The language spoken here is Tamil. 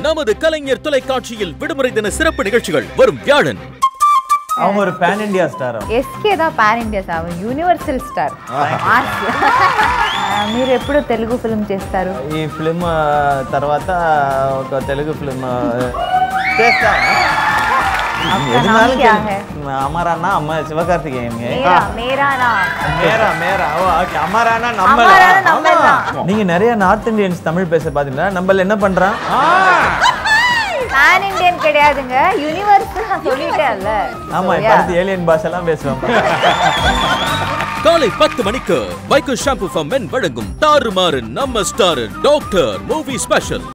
நமது கலைஞர் தொலைக்காட்சியில் விடுமுறை தின சிறப்பு நிகழ்ச்சிகள் வரும் வியாழன் அவங்க ஒரு பேன் ఇండియా స్టార్ ఎస్కే దా pan India sir universal star మార్స్ మీరు ఎప్పుడు తెలుగు ఫిల్మ్ చేస్తారు ఈ ఫిలిం తర్వాత ఒక తెలుగు ఫిలిం చేస్తా आपका नाम क्या है हमारा नाम अम्मा शिवकार्तिकेयन मेरा मेरा नाम மேரா மேரா ஓ ஓகே அமரானா அமரானா நம்ம நம்மள. நீங்க நிறைய நார்த் இந்தியன்ஸ் தமிழ் பேச பாத்தீங்கன்னா நம்மள என்ன பண்றான் பேன் இண்டியன் கிடையாதுங்க யூனிவர்சல் நான் சொல்லிட்டேன்ல ஆமா So, இப்ப yeah. அடுத்து ஏலியன் பாஷெல்லாம் பேசுவோம் காலை பத்து மணிக்கு வைக்கோ ஷாம்பு ஃபார் மென் வழங்கும் தாறுமாறு நம்ம ஸ்டார் டாக்டர் மூவி ஸ்பெஷல்